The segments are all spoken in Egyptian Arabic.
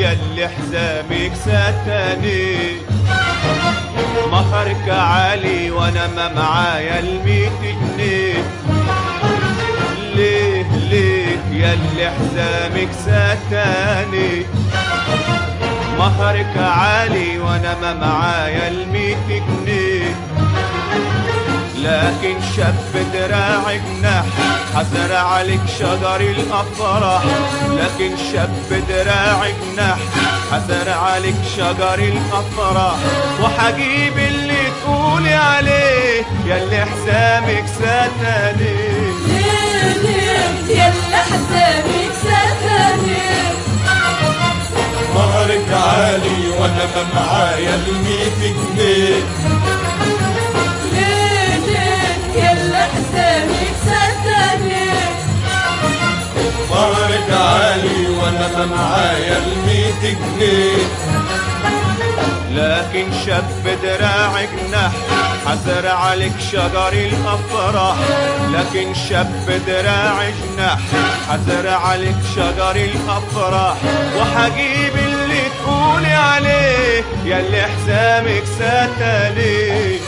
ياللي حزامك ستاني مهرك عالي وانا ما معايا الميت جنيه ليه ليه ياللي حزامك ستاني مهرك عالي وانا ما معايا الميت جنيه لكن شاب دراع جناح حزر عليك شجر الافراح لكن شاب دراع جناح حزر عليك شجر الافراح وحجيب اللي تقولي عليه ياللي حزامك ستاني ليه ليه يلا حزامك ستاني مهرك عالي وانا ما معايا الميت جنيه ليه ليه يلا حزامك ستاني مهرك عالي وانا ما معايا الميت جنيه لكن شاب دراع جناح حزر عليك شجر الافراح لكن شاب دراع جناح حزر عليك شجر الافراح وحجيب اللي تقولي عليه ياللي حزامك ستاني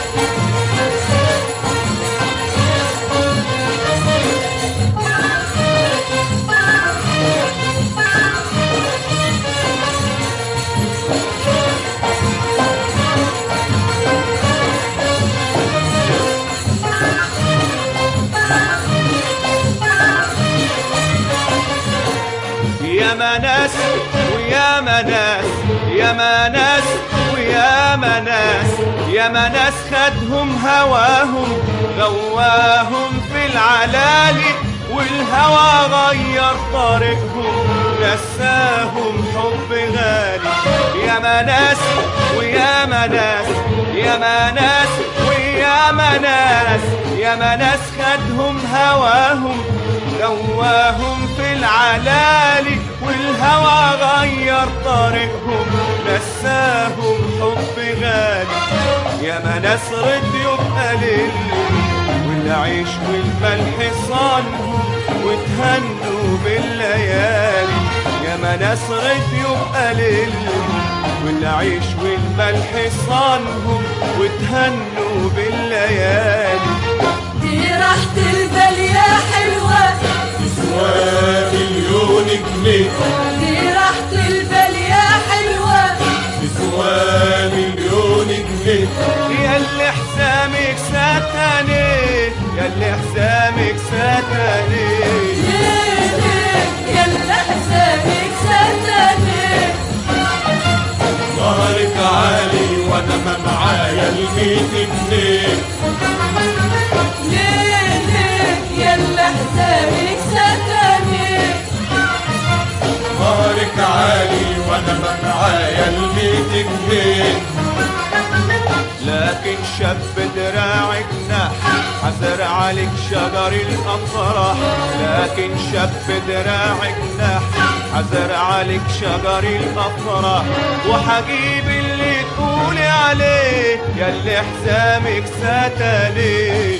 يا مناس ويا مناس يا مناس ويا مناس يا مناس خدهم هواهم غواهم في العلالي والهوى غير طريقهم نساهم حب غالي يا مناس ويا مناس يا مناس ويا مناس يا مناس خدهم هواهم غواهم في العلالي والهوى غير طريقهم نساهم حب غالي يا مناس رد يبقى للي والعيش والملح صانهم وتهنوا بالليالي يا مناس رد يبقى للي والعيش والملح صانهم وتهنوا بالليالي دي راحة البال يا حلوة تسوى مليون جنيه دي راحة البال يا حلوة تسوى مليون جنيه ياللي حسامك ستاني ياللي حسامك ستاني ليه ليه يلا حزامك ستاني مهرك عالي وانا ما معايا الميت جنيه ليه ليه يلا حزامك ستاني مهرك عالي وانا ما معايا الميت جنيه لكن شاب دراع جناح حزر عليك شجر الافراح لكن شاب دراع جناح حزر عليك شجر الافراح وحجيب اللي تقولي عليه ياللي حزامك ستاني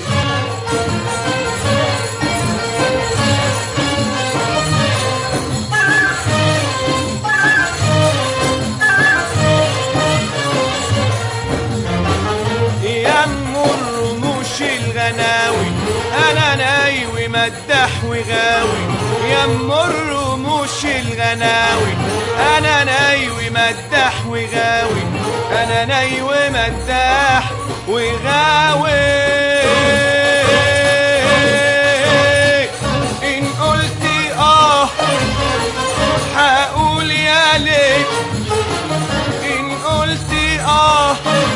يا ام الرموش الغناوي انا نايوي مدح وغاوي يا ام الرموش الغناوي انا نايوي مدح وغاوي انا نايوي مدح وغاوي ان قلتي اه هقول يا ليت ان قلتي اه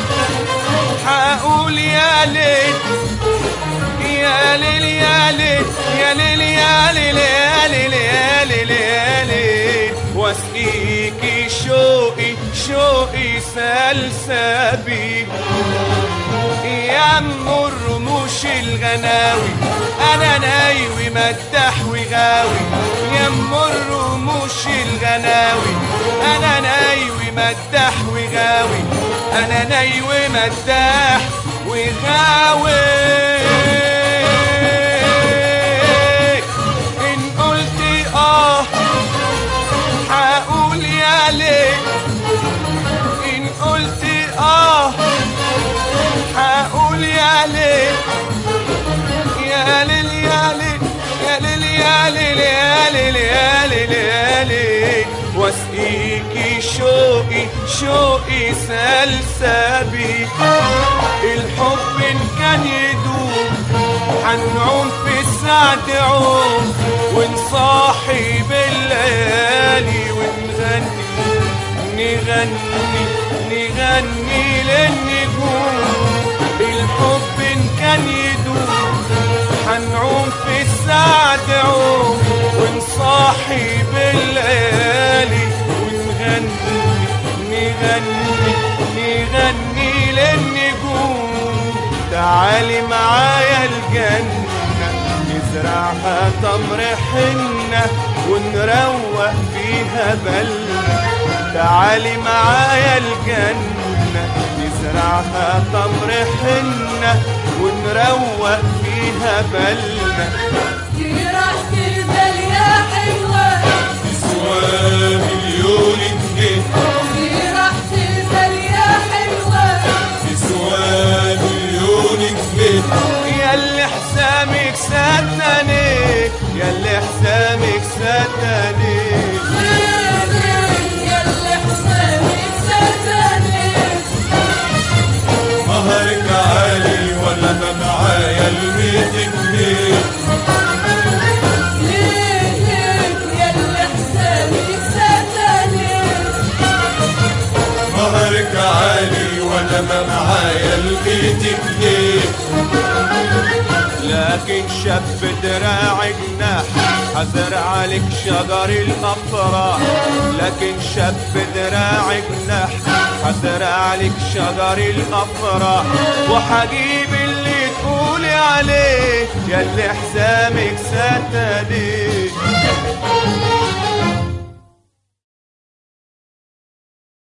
هقول يا ليل يا ليل يا ليل يا ليل يا ليل يا ليل يا ليل يا ليل واسقيكي شوقي شوقي سلسبيل يا ام الرموش الغناوي انا نايوي مدح وغاوي يا ام الرموش الغناوي انا نايوي مدح وغاوي انا نايوي مدح وغاوي ان قلتي اه هقول يا ليكي شوقي شوقي سلسبي الحب إن كان يدوم حنعوم في السعد عوم ونصاحي بالليالي ونغني نغني نغني للنجوم الحب إن كان يدوم حنعوم في السعد عوم ونصاحي بالليالي ونغني نغني نغني للنجوم تعالي معايا الجنة نزرعها تمر حنة ونروق فيها بلة تعالي معايا الجنة نزرعها تمر حنة ونروق فيها بلة دي راحة البال يا حلوة تسوى مليون جنيه دي راحة البال يا حلوة تسوى مليون جنيه ياللي حسامك ستني ياللي حسامك ستني ياللي حسامك ستاني مهرك عالي ولا ما معايا الميت جنيه ليه ليه ياللي حسامك ستاني مهرك عالي ولا ما معايا الميت جنيه لكن شف دراع جناح حزرع لك شجر الافراح لكن شف دراع جناح حزرع لك شجر الافراح وحجيب اللي تقولي عليه ياللي حسامك ستدي